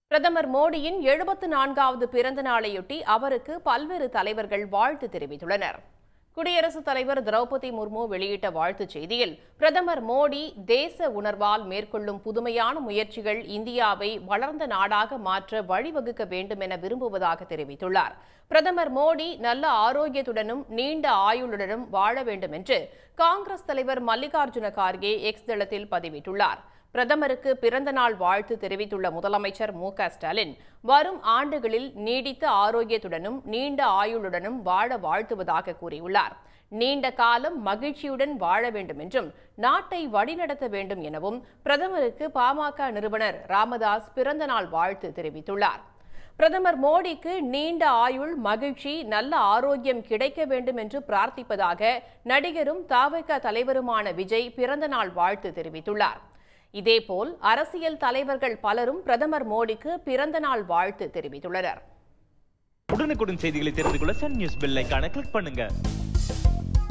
பிரதமர் மோடியின் எழுபத்து நான்காவது பிறந்த நாளையொட்டி அவருக்கு பல்வேறு தலைவர்கள் வாழ்த்து தெரிவித்துள்ளனர் குடியரசுத் தலைவர் திரௌபதி முர்மு வெளியிட்ட வாழ்த்துச் செய்தியில் பிரதமர் மோடி தேச உணர்வால் மேற்கொள்ளும் புதுமையான முயற்சிகள் இந்தியாவை வளர்ந்த நாடாக மாற்ற வழிவகுக்க வேண்டும் என விரும்புவதாக தெரிவித்துள்ளார் பிரதமர் மோடி நல்ல ஆரோக்கியத்துடனும் நீண்ட ஆயுளுடனும் வாழ வேண்டும் என்று காங்கிரஸ் தலைவர் மல்லிகார்ஜுன கார்கே எக்ஸ் தளத்தில் பதிவிட்டுள்ளார் பிரதமருக்கு பிறந்த நாள் வாழ்த்து தெரிவித்துள்ள முதலமைச்சர் மு க ஸ்டாலின் வரும் ஆண்டுகளில் நீடித்த ஆரோக்கியத்துடனும் நீண்ட ஆயுளுடனும் வாழ வாழ்த்துவதாக கூறியுள்ளார் நீண்ட காலம் மகிழ்ச்சியுடன் வாழ வேண்டும் என்றும் நாட்டை வழிநடத்த வேண்டும் எனவும் பிரதமருக்கு பாமக நிறுவனர் ராமதாஸ் பிறந்த நாள் வாழ்த்து தெரிவித்துள்ளார் பிரதமர் மோடிக்கு நீண்ட ஆயுள் மகிழ்ச்சி நல்ல ஆரோக்கியம் கிடைக்க வேண்டும் என்று பிரார்த்திப்பதாக நடிகரும் தாவக தலைவருமான விஜய் பிறந்த நாள் வாழ்த்து தெரிவித்துள்ளார் இதேபோல் அரசியல் தலைவர்கள் பலரும் பிரதமர் மோடிக்கு பிறந்த நாள் வாழ்த்து தெரிவித்துள்ளனர் உடனுக்குடன் செய்திகளை தெரிந்து கொள்ள சன் நியூஸ் பெல் ஐகானை கிளிக் பண்ணுங்க